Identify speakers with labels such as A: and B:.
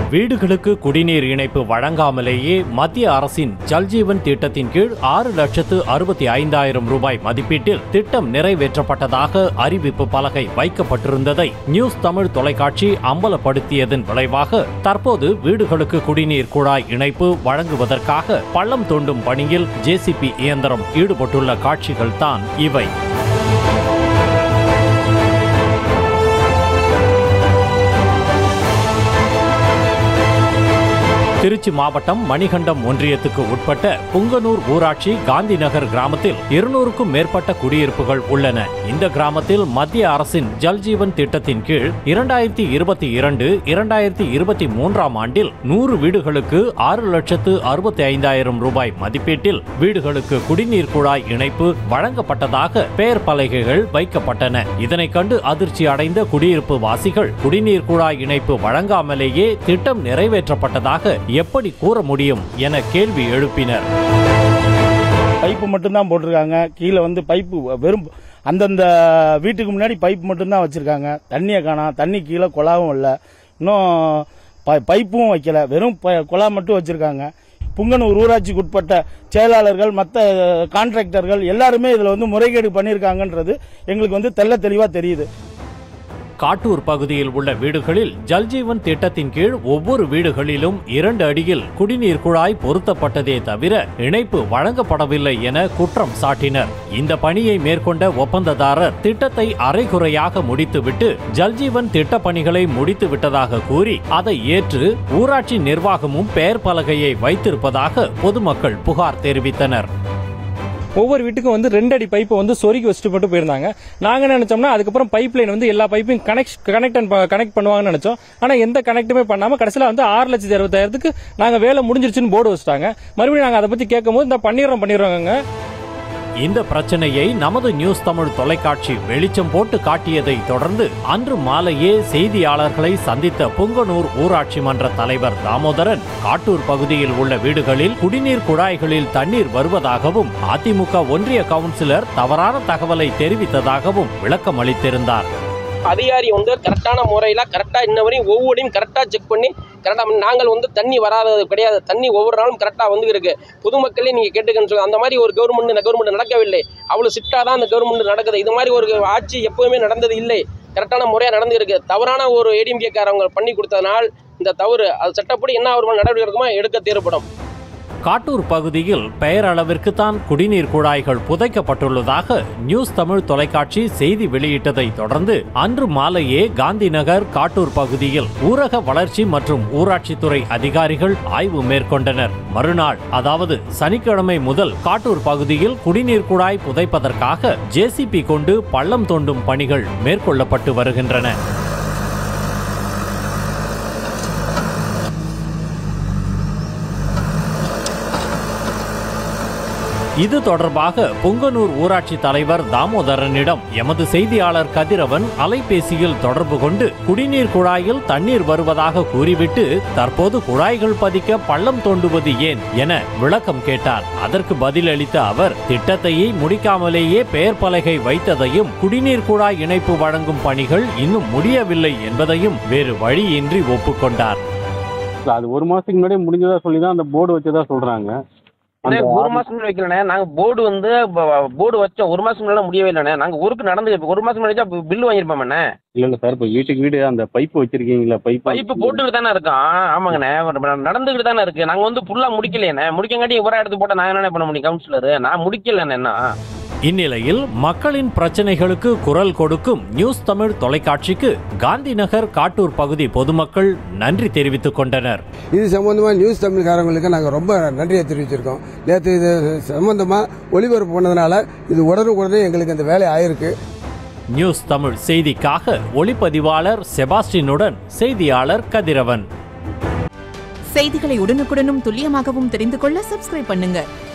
A: வீடுகளுக்கு குடிநீர் இணைப்பு வழங்காமலேயே மத்திய அரசின் ஜல்ஜீவன் திட்டத்தின் கீழ் ஆறு லட்சத்து அறுபத்தி ஐந்தாயிரம் ரூபாய் மதிப்பீட்டில் திட்டம் நிறைவேற்றப்பட்டதாக அறிவிப்பு பலகை வைக்கப்பட்டிருந்ததை நியூஸ் தமிழ் தொலைக்காட்சி அம்பலப்படுத்தியதன் விளைவாக தற்போது வீடுகளுக்கு குடிநீர் குழாய் இணைப்பு வழங்குவதற்காக பள்ளம் தோண்டும் பணியில் ஜேசிபி இயந்திரம் ஈடுபட்டுள்ள காட்சிகள் தான் இவை திருச்சி மாவட்டம் மணிகண்டம் ஒன்றியத்துக்கு உட்பட்ட புங்கனூர் ஊராட்சி காந்தி நகர் கிராமத்தில் இருநூறுக்கும் மேற்பட்ட குடியிருப்புகள் உள்ளன இந்த கிராமத்தில் மத்திய அரசின் ஜல்ஜீவன் திட்டத்தின் கீழ் இரண்டாயிரத்தி இருபத்தி இரண்டு இரண்டாயிரத்தி இருபத்தி மூன்றாம் ஆண்டில் நூறு வீடுகளுக்கு ஆறு லட்சத்து அறுபத்தி ஐந்தாயிரம் ரூபாய் மதிப்பீட்டில் வீடுகளுக்கு குடிநீர் குழாய் இணைப்பு வழங்கப்பட்டதாக பெயர் பலகைகள் வைக்கப்பட்டன இதனை கண்டு அதிர்ச்சி அடைந்த குடியிருப்பு வாசிகள் குடிநீர் குழாய் இணைப்பு வழங்காமலேயே திட்டம் நிறைவேற்றப்பட்டதாக எப்படி கூற முடியும் என கேள்வி எழுப்பினர்
B: பைப்பு மட்டும்தான் போட்டிருக்காங்க கீழே வந்து பைப்பு வெறும் அந்தந்த வீட்டுக்கு முன்னாடி பைப் மட்டும்தான் வச்சிருக்காங்க தண்ணியை காணோம் தண்ணி கீழே குழாவும் இல்லை இன்னும் ப- பைப்பும் வைக்கல வெறும் ப- குழா மட்டும் வச்சிருக்காங்க புங்கனூர் ஊராட்சிக்கு உட்பட்ட செயலாளர்கள் மற்ற கான்ட்ராக்டர்கள் எல்லாருமே இதில் வந்து முறைகேடு பண்ணியிருக்காங்கன்றது எங்களுக்கு வந்து தெள்ள தெளிவாக தெரியுது
A: காட்டூர் பகுதியில் உள்ள வீடுகளில் ஜல்ஜீவன் திட்டத்தின் கீழ் ஒவ்வொரு வீடுகளிலும் இரண்டு அடியில் குடிநீர் குழாய் பொருத்தப்பட்டதே தவிர இணைப்பு வழங்கப்படவில்லை என குற்றம் சாட்டினர் இந்த பணியை மேற்கொண்ட ஒப்பந்ததாரர் திட்டத்தை அரைகுறையாக முடித்துவிட்டு ஜல்ஜீவன் திட்ட பணிகளை முடித்து விட்டதாக கூறி அதை ஏற்று ஊராட்சி நிர்வாகமும் பெயர் பலகையை வைத்திருப்பதாக பொதுமக்கள் புகார் தெரிவித்தனர்
C: ஒவ்வொரு வீட்டுக்கும் வந்து ரெண்டு அடி பைப்பை வந்து சொருகி வச்சுட்டு மட்டும் போயிருந்தாங்க நாங்க என்ன நினைச்சோம்னா அதுக்கப்புறம் பைப் லைன் வந்து எல்லா பைப்பையும் கனெக்ட் கனெக்ட் கனெக்ட் பண்ணுவாங்கன்னு நினைச்சோம் ஆனா எந்த கனெக்ட்டுமே பண்ணாம கடைசியில வந்து ஆறு லட்சத்தி அறுபத்தாயிரத்துக்கு நாங்க வேலை முடிஞ்சிருச்சுன்னு போர்டு வச்சுட்டாங்க மறுபடியும் நாங்க அதை பத்தி கேட்கும்போது இந்த பண்ணிடுறோம் பண்ணிடுறோங்க
A: இந்த பிரச்சனையை நமது நியூஸ் தமிழ் தொலைக்காட்சி வெளிச்சம் போட்டு காட்டியதை தொடர்ந்து அன்று மாலையே செய்தியாளர்களை சந்தித்த புங்கனூர் ஊராட்சி மன்ற தலைவர் தாமோதரன் காட்டூர் பகுதியில் உள்ள வீடுகளில் குடிநீர் குழாய்களில் தண்ணீர் வருவதாகவும் அதிமுக ஒன்றிய கவுன்சிலர் தவறான தகவலை தெரிவித்ததாகவும் விளக்கம் அளித்திருந்தார்
D: அதிகாரி வந்து கரெக்டான முறையில் கரெக்டாக இன்ன வரையும் ஒவ்வொன்றையும் கரெக்டாக செக் பண்ணி கரெக்டாக நாங்கள் வந்து தண்ணி வராதது கிடையாது தண்ணி ஒவ்வொரு நாளும் கரெக்டாக வந்து இருக்கு பொதுமக்களே நீங்கள் கேட்டுக்கன்னு சொல்லி அந்த மாதிரி ஒரு கவர்மெண்ட் இந்த கவர்மெண்ட் நடக்கவில்லை அவ்வளோ சிட்டாக தான் இந்த கவர்மெண்ட் நடக்குது இது மாதிரி ஒரு ஆட்சி எப்போவுமே நடந்தது இல்லை கரெக்டான முறையாக நடந்து இருக்கு தவறான ஒரு ஏடிஎம்கே காரவங்க பண்ணி கொடுத்ததனால் இந்த தவறு அது சட்டப்படி என்ன ஒரு நடவடிக்கை இருக்குமோ எடுக்க தேவைப்படும்
A: காட்டூர் பகுதியில் பெயரளவிற்கு தான் குடிநீர் குழாய்கள் புதைக்கப்பட்டுள்ளதாக நியூஸ் தமிழ் தொலைக்காட்சி செய்தி வெளியிட்டதை தொடர்ந்து அன்று மாலையே காந்தி நகர் காட்டூர் பகுதியில் ஊரக வளர்ச்சி மற்றும் ஊராட்சித்துறை அதிகாரிகள் ஆய்வு மேற்கொண்டனர் மறுநாள் அதாவது சனிக்கிழமை முதல் காட்டூர் பகுதியில் குடிநீர் குழாய் புதைப்பதற்காக ஜேசிபி கொண்டு பள்ளம் தோண்டும் பணிகள் மேற்கொள்ளப்பட்டு வருகின்றன இது தொடர்பாக புங்கனூர் ஊராட்சி தலைவர் தாமோதரனிடம் எமது செய்தியாளர் கதிரவன் அலைபேசியில் தொடர்பு கொண்டு குடிநீர் குழாயில் தண்ணீர் வருவதாக கூறிவிட்டு தற்போது குழாய்கள் பதிக்க பள்ளம் தோண்டுவது ஏன் என விளக்கம் கேட்டார் அதற்கு பதிலளித்த அவர் திட்டத்தையே முடிக்காமலேயே பெயர் பலகை வைத்ததையும் குடிநீர் குழாய் இணைப்பு வழங்கும் பணிகள் இன்னும் முடியவில்லை என்பதையும் வேறு வழியின்றி ஒப்புக்கொண்டார்
E: இல்ல, அது ஒரு மாசத்துக்கு முன்னாடியே முடிஞ்சதா சொல்லி தான் அந்த போர்டு வச்சதா சொல்றாங்க
D: அண்ணே,
E: அந்த
D: ஒரு மாசம் முன்னாடி வைக்கலண்ணே நாங்க போர்டு வந்து போர்டு வச்சோம் ஒரு மாசம் முன்னாடி முடியவே இல்லைண்ணே நாங்க ஊருக்கு நடந்து ஒரு மாசம் முன்னாடி பில்லு வாங்கியிருப்போம்ண்ணே
E: இல்ல இல்ல சார் இப்ப வீட்டுக்கு வீடு அந்த பைப் வச்சிருக்கீங்களா பைப்
D: பைப்பு போட்டுக்கிட்டு தானே இருக்கோம் ஆமாங்கண்ணே ஒரு நடந்துக்கிட்டு தானே இருக்கு நாங்க வந்து ஃபுல்லா முடிக்கலையேண்ணே முடிக்கங்காட்டி ஒரு எடுத்து போட்டா நான் என்ன பண்ண முடியும் கவுன்சிலர் நான் முடிக்கலண்ணே என்ன
A: இந்நிலையில் மக்களின் பிரச்சனைகளுக்கு குரல் கொடுக்கும் நியூஸ் தமிழ் தொலைக்காட்சிக்கு காந்தி நகர் காட்டூர் பகுதி பொதுமக்கள் நன்றி தெரிவித்துக் கொண்டனர்
F: இது சம்பந்தமா நியூஸ் தமிழ்காரங்களுக்கு நாங்கள் ரொம்ப நன்றியை தெரிவிச்சிருக்கோம் நேற்று இது சம்பந்தமா ஒளிபரப்பு பண்ணதுனால இது உடனுக்குடனே எங்களுக்கு இந்த வேலை ஆயிருக்கு
A: நியூஸ் தமிழ் செய்திக்காக ஒளிப்பதிவாளர் செபாஸ்டினுடன் செய்தியாளர் கதிரவன்
G: செய்திகளை உடனுக்குடனும் துல்லியமாகவும் தெரிந்து கொள்ள சப்ஸ்கிரைப் பண்ணுங்க